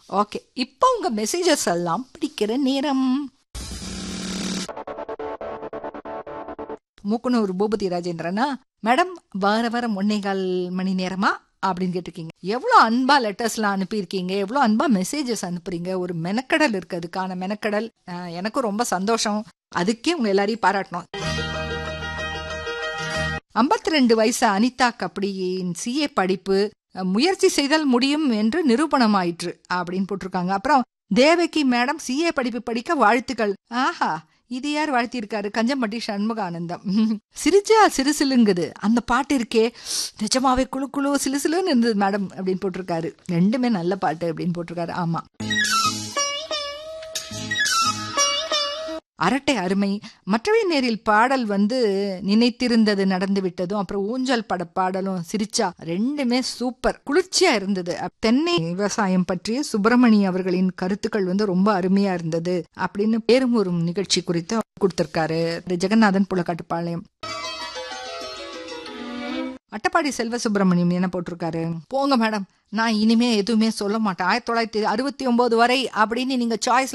okay இப்போ உங்க messages எல்லாம் படிக்கிற நேரம் மூக்குனூர் பூபதி ராஜேந்திரனா மேடம் வார வாரம் ஒன்னே கால் மணி நேரமா அப்படின்னு கேட்டிருக்கீங்க எவ்வளோ அன்பா லெட்டர்ஸ்லாம் அனுப்பியிருக்கீங்க எவ்வளோ அன்பா மெசேஜஸ் அனுப்புறீங்க ஒரு மெனக்கடல் இருக்கு அதுக்கான மெனக்கடல் அஹ், எனக்கும் ரொம்ப சந்தோஷம் அதுக்கே உங்க எல்லாரையும் பாராட்டணும் ஐம்பத்தி ரெண்டு வயசு அனிதா கபடியின் சிஏ படிப்பு அஹ், முயற்சி செய்தால் முடியும் என்று நிரூபணமாயிற்று அப்படின்னு போட்டிருக்காங்க அப்புறம் தேவகி மேடம் சிஏ படிப்பு படிக்க வாழ்த்துக்கள் ஆஹா இது யார் வாழ்த்தியிருக்காரு கஞ்சம்பட்டி சண்முகானந்தம் சிரிச்சா சிறுசிலுங்குது அந்த பாட்டு இருக்கே நிஜமாவே குழு குழு சிலுசிலுன்னு இருந்தது மேடம் அப்படின்னு போட்டிருக்காரு ரெண்டுமே நல்ல பாட்டு அப்படின்னு போட்டிருக்காரு ஆமா அரட்டை அருமை மற்றவை நேரில் பாடல் வந்து நினைத்திருந்தது நடந்து விட்டதும் அப்புறம் ஊஞ்சல் பட பாடலும் சிரிச்சா ரெண்டுமே சூப்பர் குளிர்ச்சியா இருந்தது அப்- தென்னை விவசாயம் பற்றிய சுப்பிரமணி அவர்களின் கருத்துக்கள் வந்து ரொம்ப அருமையா இருந்தது அப்படின்னு பேரும் ஒரு நிகழ்ச்சி குறித்து கொடுத்திருக்காரு ஜெகநாதன் புலக்காட்டுப்பாளையம் அட்டப்பாடி செல்வ சுப்பிரமணியம் என்ன போட்டிருக்காரு போங்க மேடம் நான் இனிமே எதுவுமே சொல்ல மாட்டேன் ஆயிரத்தி தொள்ளாயிரத்தி அறுபத்தி ஒன்பது வரை அப்படின்னு நீங்க சாய்ஸ்